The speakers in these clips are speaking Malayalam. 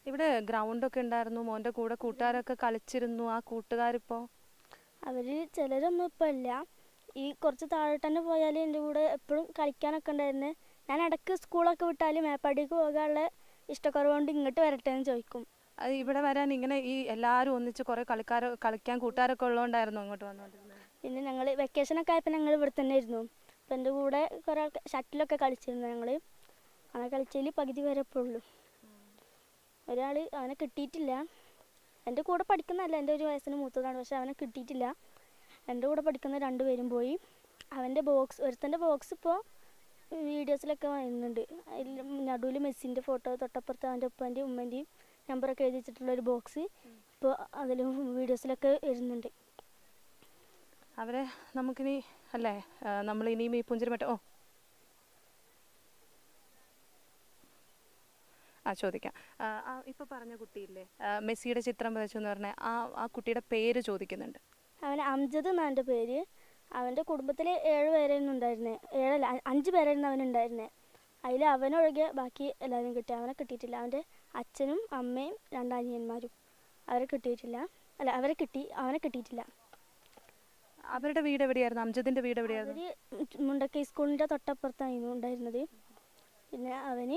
ഇവിടെ ഗ്രൗണ്ടൊക്കെ ഉണ്ടായിരുന്നു മോൻ്റെ കൂടെ കൂട്ടുകാരൊക്കെ കളിച്ചിരുന്നു ആ കൂട്ടുകാരിപ്പോ അവർ ചിലരൊന്നും ഇപ്പം ഇല്ല ഈ കുറച്ച് താഴോട്ട് തന്നെ പോയാൽ എൻ്റെ കൂടെ എപ്പോഴും കളിക്കാനൊക്കെ ഉണ്ടായിരുന്നു ഞാൻ ഇടയ്ക്ക് സ്കൂളൊക്കെ വിട്ടാൽ മേപ്പാടിക്ക് പോകാനുള്ള ഇഷ്ടക്കുറവ് കൊണ്ട് ഇങ്ങോട്ട് വരട്ടെ എന്ന് ചോദിക്കും അത് ഇവിടെ വരാൻ ഇങ്ങനെ ഈ എല്ലാവരും ഒന്നിച്ച് കുറേ കളിക്കാർ കളിക്കാൻ കൂട്ടുകാരൊക്കെ ഉള്ളതുകൊണ്ടായിരുന്നു അങ്ങോട്ട് വന്നുകൊണ്ടിരുന്നത് പിന്നെ ഞങ്ങൾ വെക്കേഷനൊക്കെ ആയപ്പോൾ ഞങ്ങൾ ഇവിടെ തന്നെ ആയിരുന്നു അപ്പം എൻ്റെ കൂടെ കുറേ ആൾക്ക് ഷട്ടിലൊക്കെ കളിച്ചിരുന്നു ഞങ്ങൾ അങ്ങനെ കളിച്ചതിൽ പകുതി വരെ ഇപ്പോൾ ഉള്ളൂ ഒരാൾ അവനെ കിട്ടിയിട്ടില്ല എൻ്റെ കൂടെ പഠിക്കുന്നതല്ല എൻ്റെ ഒരു വയസ്സിന് മൂത്തതാണ് പക്ഷെ അവനെ കിട്ടിയിട്ടില്ല എൻ്റെ കൂടെ പഠിക്കുന്ന രണ്ടുപേരും പോയി അവൻ്റെ ബോക്സ് ഒരുത്തൻ്റെ ബോക്സ് ഇപ്പോൾ വീഡിയോസിലൊക്കെ വരുന്നുണ്ട് അതിൽ നടുവിൽ മെസ്സിൻ്റെ ഫോട്ടോ തൊട്ടപ്പുറത്ത് അവൻ്റെ ഉപ്പാൻ്റെയും ഉമ്മൻ്റെയും നമ്പറൊക്കെ എഴുതി വെച്ചിട്ടുള്ള ഒരു ബോക്സ് ഇപ്പോൾ അതിലും വീഡിയോസിലൊക്കെ വരുന്നുണ്ട് അവരെ നമുക്കിനി അല്ലേ നമ്മൾ ഇനിയും ഈ പുഞ്ചിരിമറ്റ ഓ ആ ചോദിക്കാം ആ, ആ, ഇപ്പൊ പറഞ്ഞ കുട്ടിയില്ലേ ആ, മെസ്സിയുടെ ചിത്രം വരച്ചു എന്ന് പറഞ്ഞ ആ ആ കുട്ടിയുടെ പേര് ചോദിക്കുന്നുണ്ട് അവൻ അംജദ് എന്നാണ് എൻ്റെ പേര് അവൻ്റെ കുടുംബത്തിൽ ഏഴ് പേരായിരുന്നു ഉണ്ടായിരുന്നത് ഏഴല്ല അ- അഞ്ച് പേരായിരുന്നു അവനുണ്ടായിരുന്നത് അതിൽ അവനൊഴികെ ബാക്കി എല്ലാവരും കിട്ടി അവനെ കിട്ടിയിട്ടില്ല അവൻ്റെ അച്ഛനും അമ്മയും രണ്ടനിയന്മാരും അവരെ കിട്ടിയിട്ടില്ല അല്ല അവരെ കിട്ടി അവനെ കിട്ടിയിട്ടില്ല അവരുടെ വീട് എവിടെയായിരുന്നു അംജദിന്റെ വീട് എവിടെയായിരുന്നു അവർ മുണ്ടക്കൈ സ്കൂളിൻ്റെ തൊട്ടപ്പുറത്തായിരുന്നു ഉണ്ടായിരുന്നത് പിന്നെ അവന്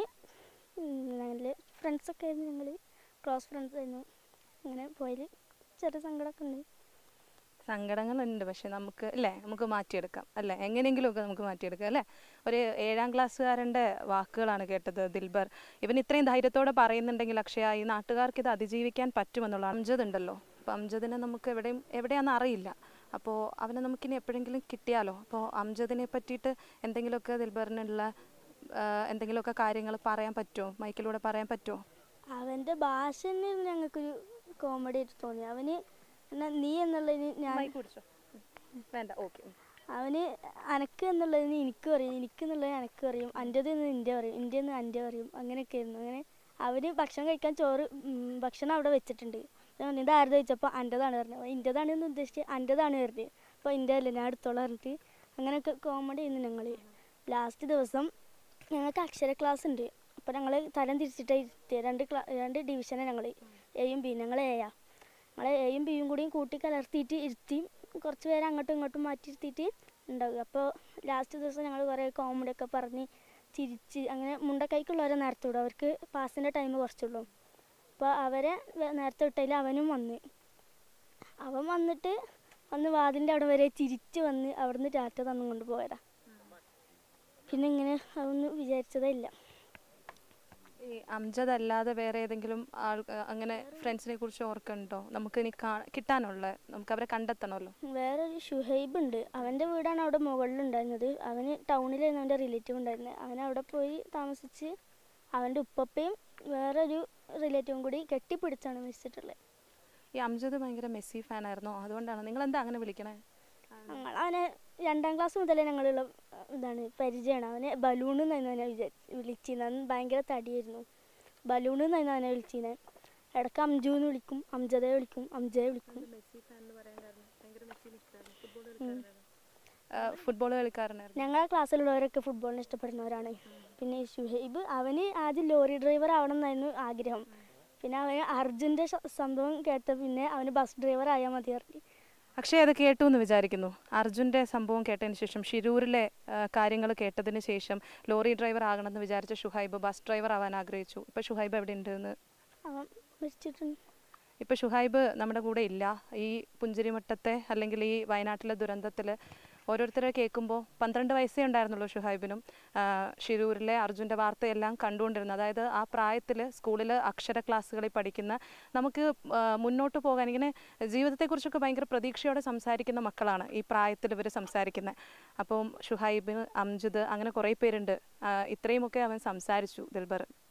ഞങ്ങൾ ഫ്രണ്ട്സൊക്കെ ആയിരുന്നു ഞങ്ങൾ ക്ലോസ് ഫ്രണ്ട്സ് ആയിരുന്നു അങ്ങനെ പോയതിൽ ചെറിയ സങ്കടമൊക്കെ ഉണ്ട് സങ്കടങ്ങളുണ്ട് പക്ഷെ നമുക്ക് അല്ലേ നമുക്ക് മാറ്റിയെടുക്കാം അല്ലേ എങ്ങനെയെങ്കിലുമൊക്കെ നമുക്ക് മാറ്റിയെടുക്കാം അല്ലേ ഒരു ഏഴാം ക്ലാസ്സുകാരൻ്റെ വാക്കുകളാണ് കേട്ടത് ദിൽബർ ഇവൻ ഇത്രയും ധൈര്യത്തോടെ പറയുന്നുണ്ടെങ്കിൽ അക്ഷയ ഈ നാട്ടുകാർക്ക് ഇത് അതിജീവിക്കാൻ പറ്റുമെന്നുള്ള അംജദ് ഉണ്ടല്ലോ അപ്പോൾ അംജദിനെ നമുക്ക് എവിടെയും എവിടെയാണെന്ന് അറിയില്ല അപ്പോൾ അവനെ നമുക്കിനി എപ്പോഴെങ്കിലും കിട്ടിയാലോ അപ്പോൾ അംജദിനെ പറ്റിയിട്ട് എന്തെങ്കിലുമൊക്കെ ദിൽബറിനുള്ള ആ, എന്തെങ്കിലുമൊക്കെ കാര്യങ്ങൾ പറയാൻ പറ്റുമോ മൈക്കിലൂടെ പറയാൻ പറ്റുമോ അവൻ്റെ ഭാഷ തന്നെ ഞങ്ങൾക്കൊരു കോമഡി ആയിട്ട് തോന്നി അവന് എന്നാ നീ എന്നുള്ളതിന് ഞാൻ മൈക്ക് പിടിച്ചോ വേണ്ട ഓക്കെ അവന് അനക്ക് എന്നുള്ളതിന് എനിക്കും അറിയും എനിക്ക് എന്നുള്ളതിന് എനക്കും അറിയും അൻ്റെത് എന്ന് നിൻ്റെ പറയും എൻ്റെ എന്ന് എൻ്റെ പറയും അങ്ങനെയൊക്കെ ആയിരുന്നു അങ്ങനെ അവന് ഭക്ഷണം കഴിക്കാൻ ചോറ് ഉം, ഭക്ഷണം അവിടെ വെച്ചിട്ടുണ്ട് ഞാൻ പറഞ്ഞു, ഇത് ആരുടെ ചോദിച്ചപ്പോൾ അൻ്റെതാണ് പറഞ്ഞത് അപ്പോൾ ഇൻ്റെതാണ് എന്ന് ഉദ്ദേശിച്ച് അൻ്റെതാണ് പറഞ്ഞത് അപ്പോൾ എൻ്റെ അല്ലേ ഞാൻ എടുത്തോളാം പറഞ്ഞിട്ട് അങ്ങനെയൊക്കെ കോമഡി ചെയ്യുന്നു ഞങ്ങൾ ലാസ്റ്റ് ദിവസം ഞങ്ങൾക്ക് അക്ഷര ക്ലാസ് ഉണ്ട് അപ്പോൾ ഞങ്ങൾ തരം തിരിച്ചിട്ട് ഇരുത്തിയത് രണ്ട് ക്ലാ രണ്ട് ഡിവിഷനാണ് ഞങ്ങൾ എയും ബി ഞങ്ങൾ എയാ ഞങ്ങൾ എയും ബിയും കൂടിയും കൂട്ടി കലർത്തിയിട്ട് ഇരുത്തി കുറച്ച് പേരെ അങ്ങോട്ടും ഇങ്ങോട്ടും മാറ്റി ഇരുത്തിയിട്ട് ഉണ്ടാവുക അപ്പോൾ ലാസ്റ്റ് ദിവസം ഞങ്ങൾ കുറേ കോമഡി ഒക്കെ പറഞ്ഞ് ചിരിച്ച് അങ്ങനെ മുണ്ടക്കൈക്കുള്ളവരെ നേരത്തെ വിടും അവർക്ക് പാസിൻ്റെ ടൈം കുറച്ചുള്ളൂ അപ്പോൾ അവരെ വേ- നേരത്തെ വിട്ടതിൽ അവനും വന്ന് അവൻ വന്നിട്ട് വന്ന് വാതിൻ്റെ അവിടെ വരെ ചിരിച്ച് വന്ന് അവിടുന്ന് ടാറ്റ തന്നും കൊണ്ട് പോയതാ പിന്നെ ഇങ്ങനെ അതൊന്നും വിചാരിച്ചതേ ഇല്ല ഈ അംജദ് അല്ലാതെ വേറെ ഏതെങ്കിലും ആൾ അങ്ങനെ ഫ്രണ്ട്സിനെ കുറിച്ച് ഓർക്കുന്നുണ്ടോ നമുക്ക് ഇനി കാ കിട്ടാനുള്ള നമുക്ക് അവരെ കണ്ടെത്തണമല്ലോ വേറൊരു ഷുഹൈബ് ഉണ്ട് അവൻ്റെ വീടാണ് അവിടെ മുകളിലുണ്ടായിരുന്നത് അവന് ടൗണിലായിരുന്നു അവൻ്റെ റിലേറ്റീവ് ഉണ്ടായിരുന്നത് അവൻ അവിടെ പോയി താമസിച്ച് അവൻ്റെ ഉപ്പപ്പയും വേറൊരു റിലേറ്റീവും കൂടി കെട്ടിപ്പിടിച്ചാണ് മരിച്ചിട്ടുള്ളത് ഈ അംജദ് ഭയങ്കര മെസ്സി ഫാനായിരുന്നോ അതുകൊണ്ടാണ് നിങ്ങൾ എന്താ അങ്ങനെ വിളിക്കണേ ഞങ്ങൾ അവനെ രണ്ടാം ക്ലാസ് മുതലേ ഞങ്ങളുള്ള അഹ്, ഇതാണ് പരിചയമാണ് അവനെ ബലൂൺ എന്നായിരുന്നു അവനെ വിചാരിച്ച് വിളിച്ചിരുന്നത് അവൻ ഭയങ്കര തടിയായിരുന്നു ബലൂൺ എന്നായിരുന്നു അവനെ വിളിച്ചിരുന്നത് ഇടയ്ക്ക് അംജു എന്ന് വിളിക്കും അംജദയെ വിളിക്കും അംജയെ വിളിക്കും ഫുട്ബോൾ കളിക്കാരനായിരുന്നു ഞങ്ങളെ ക്ലാസ്സിലുള്ളവരൊക്കെ ഫുട്ബോളിനെ ഇഷ്ടപ്പെടുന്നവരാണ് പിന്നെ ഈ ഷുഹൈബ് അവന് ആദ്യം ലോറി ഡ്രൈവർ ആവണം എന്നായിരുന്നു ആഗ്രഹം പിന്നെ അവന് അർജുൻ്റെ ശ- സംഭവം കേട്ട പിന്നെ അവന് ബസ് ഡ്രൈവർ ആയാൽ മതി പറഞ്ഞു അക്ഷയ് അത് കേട്ടു എന്ന് വിചാരിക്കുന്നു അർജുൻ്റെ സംഭവം കേട്ടതിന് ശേഷം ഷിരൂരിലെ കാര്യങ്ങൾ കേട്ടതിന് ശേഷം ലോറി ഡ്രൈവർ ആകണമെന്ന് വിചാരിച്ച ഷുഹൈബ് ബസ് ഡ്രൈവർ ആവാൻ ആഗ്രഹിച്ചു ഇപ്പോൾ ഷുഹൈബ് എവിടെ ഉണ്ടെന്ന് അവൻ മരിച്ചിട്ടുണ്ട് ഇപ്പോൾ ഷുഹൈബ് നമ്മുടെ കൂടെ ഇല്ല ഈ പുഞ്ചിരിമട്ടത്തെ അല്ലെങ്കിൽ ഈ വയനാട്ടിലെ ദുരന്തത്തിൽ ഓരോരുത്തരെ കേൾക്കുമ്പോൾ പന്ത്രണ്ട് വയസ്സേ ഉണ്ടായിരുന്നുള്ളൂ ഷുഹൈബിനും ആ, ഷിരൂരിലെ അർജുൻ്റെ വാർത്തയെല്ലാം കണ്ടുകൊണ്ടിരുന്നത് അതായത് ആ പ്രായത്തിൽ സ്കൂളിൽ അക്ഷര ക്ലാസ്സുകളിൽ പഠിക്കുന്ന നമുക്ക് ആ, മുന്നോട്ട് പോകാൻ ഇങ്ങനെ ജീവിതത്തെക്കുറിച്ചൊക്കെ ഭയങ്കര പ്രതീക്ഷയോടെ സംസാരിക്കുന്ന മക്കളാണ് ഈ പ്രായത്തിൽ ഇവർ സംസാരിക്കുന്നത് അപ്പം ഷുഹൈബ് അംജിദ് അങ്ങനെ കുറേ പേരുണ്ട് ആ, ഇത്രയുമൊക്കെ അവൻ സംസാരിച്ചു ദിൽബർ